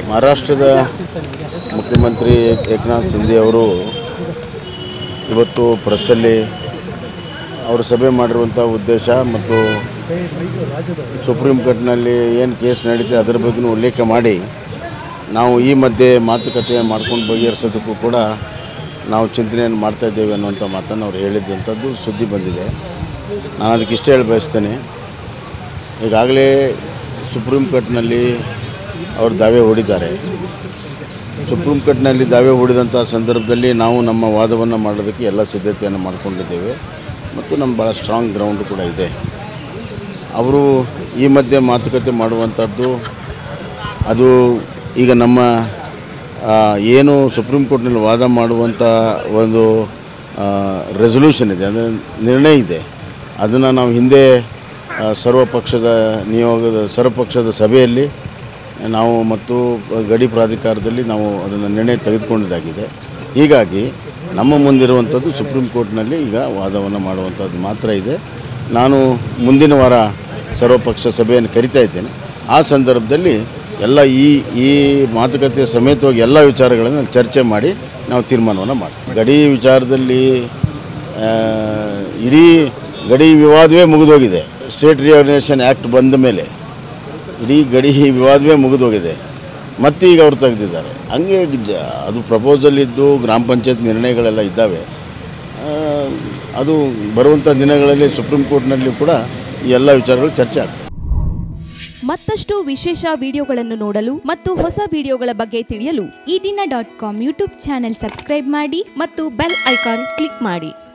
ಮಹಾರಾಷ್ಟ್ರದ ಮುಖ್ಯಮಂತ್ರಿ ಏಕನಾಥ್ ಶಿಂದೆ ಅವರು ಇವತ್ತು ಪ್ರೆಸ್ಸಲ್ಲಿ ಅವರು ಸಭೆ ಮಾಡಿರುವಂಥ ಉದ್ದೇಶ ಮತ್ತು ಸುಪ್ರೀಂ ಕೋರ್ಟ್ನಲ್ಲಿ ಏನು ಕೇಸ್ ನಡೀತಿದೆ ಅದರ ಬಗ್ಗೆನೂ ಉಲ್ಲೇಖ ಮಾಡಿ ನಾವು ಈ ಮಧ್ಯೆ ಮಾತುಕತೆ ಮಾಡ್ಕೊಂಡು ಬಗೆಹರಿಸೋದಕ್ಕೂ ಕೂಡ ನಾವು ಚಿಂತನೆಯನ್ನು ಮಾಡ್ತಾ ಇದ್ದೇವೆ ಅನ್ನುವಂಥ ಮಾತನ್ನು ಅವ್ರು ಹೇಳಿದ್ದಂಥದ್ದು ಸುದ್ದಿ ಬಂದಿದೆ ನಾನು ಅದಕ್ಕೆ ಇಷ್ಟ ಹೇಳಿ ಬಯಸ್ತೇನೆ ಈಗಾಗಲೇ ಸುಪ್ರೀಂ ಕೋರ್ಟ್ನಲ್ಲಿ ಅವರು ದಾವೆ ಹೂಡಿದ್ದಾರೆ ಸುಪ್ರೀಂ ಕೋರ್ಟ್ನಲ್ಲಿ ದಾವೆ ಹೂಡಿದಂಥ ಸಂದರ್ಭದಲ್ಲಿ ನಾವು ನಮ್ಮ ವಾದವನ್ನು ಮಾಡೋದಕ್ಕೆ ಎಲ್ಲ ಸಿದ್ಧತೆಯನ್ನು ಮಾಡಿಕೊಂಡಿದ್ದೇವೆ ಮತ್ತು ನಮ್ಮ ಭಾಳ ಸ್ಟ್ರಾಂಗ್ ಗ್ರೌಂಡ್ ಕೂಡ ಇದೆ ಅವರು ಈ ಮಧ್ಯೆ ಮಾತುಕತೆ ಮಾಡುವಂಥದ್ದು ಅದು ಈಗ ನಮ್ಮ ಆ, ಏನು ಸುಪ್ರೀಂ ಕೋರ್ಟ್ನಲ್ಲಿ ವಾದ ಮಾಡುವಂಥ ಒಂದು ರೆಸೊಲ್ಯೂಷನ್ ಇದೆ ಅಂದರೆ ನಿರ್ಣಯ ಇದೆ ಅದನ್ನು ನಾವು ಹಿಂದೆ ಆ, ಸರ್ವಪಕ್ಷದ ನಿಯೋಗದ ಸರ್ವಪಕ್ಷದ ಸಭೆಯಲ್ಲಿ ನಾವು ಮತ್ತು ಗಡಿ ಪ್ರಾಧಿಕಾರದಲ್ಲಿ ನಾವು ಅದನ್ನು ನಿರ್ಣಯ ತೆಗೆದುಕೊಂಡಿದ್ದಾಗಿದೆ ಹೀಗಾಗಿ ನಮ್ಮ ಮುಂದಿರುವಂಥದ್ದು ಸುಪ್ರೀಂ ಕೋರ್ಟ್ನಲ್ಲಿ ಈಗ ವಾದವನ್ನು ಮಾಡುವಂಥದ್ದು ಮಾತ್ರ ಇದೆ ನಾನು ಮುಂದಿನ ವಾರ ಸರ್ವಪಕ್ಷ ಸಭೆಯನ್ನು ಕರಿತಾ ಇದ್ದೇನೆ ಆ ಸಂದರ್ಭದಲ್ಲಿ ಎಲ್ಲ ಈ ಈ ಮಾತುಕತೆ ಸಮೇತವಾಗಿ ಎಲ್ಲ ವಿಚಾರಗಳನ್ನು ಚರ್ಚೆ ಮಾಡಿ ನಾವು ತೀರ್ಮಾನವನ್ನು ಮಾಡ್ತೀವಿ ಗಡಿ ವಿಚಾರದಲ್ಲಿ ಆ, ಇಡೀ ಗಡಿ ವಿವಾದವೇ ಮುಗಿದೋಗಿದೆ ಸ್ಟೇಟ್ ರಿಆರ್ಗನೈಸೇಷನ್ ಆ್ಯಕ್ಟ್ ಬಂದ ಮೇಲೆ ಇಡೀ ಗಡಿ ವಿವಾದವೇ ಮುಗಿದೋಗಿದೆ ಮತ್ತೆ ಈಗ ಅವ್ರು ತೆಗೆದಿದ್ದಾರೆ ಹಂಗೆ ಜ- ಅದು ಪ್ರಪೋಸಲ್ ಇದ್ದು ಗ್ರಾಮ ಪಂಚಾಯತ್ ನಿರ್ಣಯಗಳೆಲ್ಲ ಇದ್ದಾವೆ ಆ, ಅದು ಬರುವಂಥ ದಿನಗಳಲ್ಲಿ ಸುಪ್ರೀಂ ಕೋರ್ಟ್ನಲ್ಲಿ ಕೂಡ ಈ ಎಲ್ಲ ವಿಚಾರಗಳು ಚರ್ಚೆ ಆಗ್ತವೆ ಮತ್ತಷ್ಟು ವಿಶೇಷ ವಿಡಿಯೋಗಳನ್ನು ನೋಡಲು ಮತ್ತು ಹೊಸ ವಿಡಿಯೋಗಳ ಬಗ್ಗೆ ತಿಳಿಯಲು Ee Dina dot com YouTube channel subscribe ಮಾಡಿ ಮತ್ತು ಬೆಲ್ ಐಕಾನ್ ಕ್ಲಿಕ್ ಮಾಡಿ